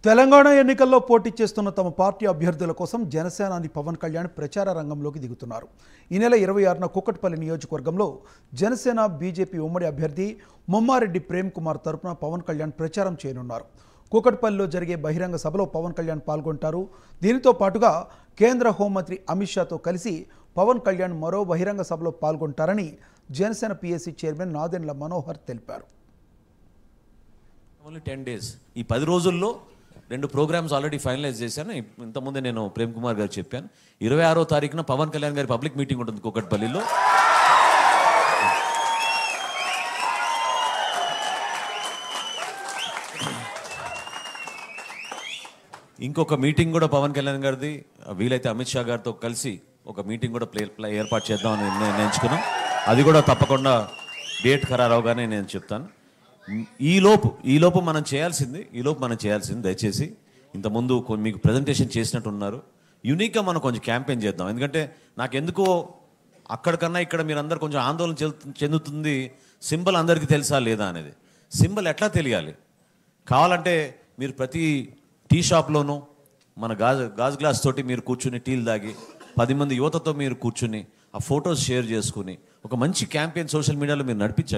తెలంగాణ ఎన్నికల్లో పోటీ చేస్తున్న తమ పార్టీ అభ్యర్థుల కోసం జనసేనాని పవన్ కళ్యాణ్ ప్రచార రంగంలోకి దిగుతున్నారు ఈ నెల ఇరవై ఆరున కూకట్పల్లి నియోజకవర్గంలో జనసేన బీజేపీ ఉమ్మడి అభ్యర్థి ముమ్మారెడ్డి ప్రేమ్ కుమార్ తరపున పవన్ కళ్యాణ్ ప్రచారం చేయనున్నారు కూకట్పల్లిలో జరిగే బహిరంగ సభలో పవన్ కళ్యాణ్ పాల్గొంటారు దీనితో పాటుగా కేంద్ర హోంమంత్రి అమిత్ షాతో కలిసి పవన్ కళ్యాణ్ మరో బహిరంగ సభలో పాల్గొంటారని జనసేన పీఎస్సీ చైర్మన్ నాదెండ్ల మనోహర్ తెలిపారు ఓన్లీ టెన్ డేస్ ఈ పది రోజుల్లో రెండు ప్రోగ్రామ్స్ ఆల్రెడీ ఫైనలైజ్ చేశాను ఇప్- ఇంతకుముందే నేను ప్రేమ్ కుమార్ గారు చెప్పాను ఇరవై ఆరో తారీఖున పవన్ కళ్యాణ్ గారి పబ్లిక్ మీటింగ్ ఉంటుంది కూకట్పల్లిలో ఇంకొక మీటింగ్ కూడా పవన్ కళ్యాణ్ గారిది వీలైతే అమిత్ షా గారితో కలిసి ఒక మీటింగ్ కూడా ప్లే ప్లే ఏర్పాటు చేద్దామని నిర్ణ- నిర్ణయించుకున్నాం అది కూడా తప్పకుండా డేట్ ఖరారు అవగానే నేను చెప్తాను ఈ లోపు ఈ లోపు మనం చేయాల్సింది ఈ లోపు మనం చేయాల్సింది దయచేసి ఇంతకుముందు కొ- మీకు ప్రజెంటేషన్ చేసినట్టు ఉన్నారు యూనిక్గా మనం కొంచెం క్యాంపెయిన్ చేద్దాం ఎందుకంటే నాకు ఎందుకో అక్కడికన్నా ఇక్కడ మీరందరూ కొంచెం ఆందోళన చెందు- చెందుతుంది సింబల్ అందరికీ తెలుసా లేదా అనేది సింబల్ ఎట్లా తెలియాలి కావాలంటే మీరు ప్రతి టీ షాప్లోనూ మన గాజు గాజు గ్లాస్ తోటి మీరు కూర్చుని టీలు తాగి పది మంది యువతతో మీరు కూర్చుని ఆ ఫొటోస్ షేర్ చేసుకుని ఒక మంచి క్యాంపెయిన్ సోషల్ మీడియాలో మీరు నడిపించాలి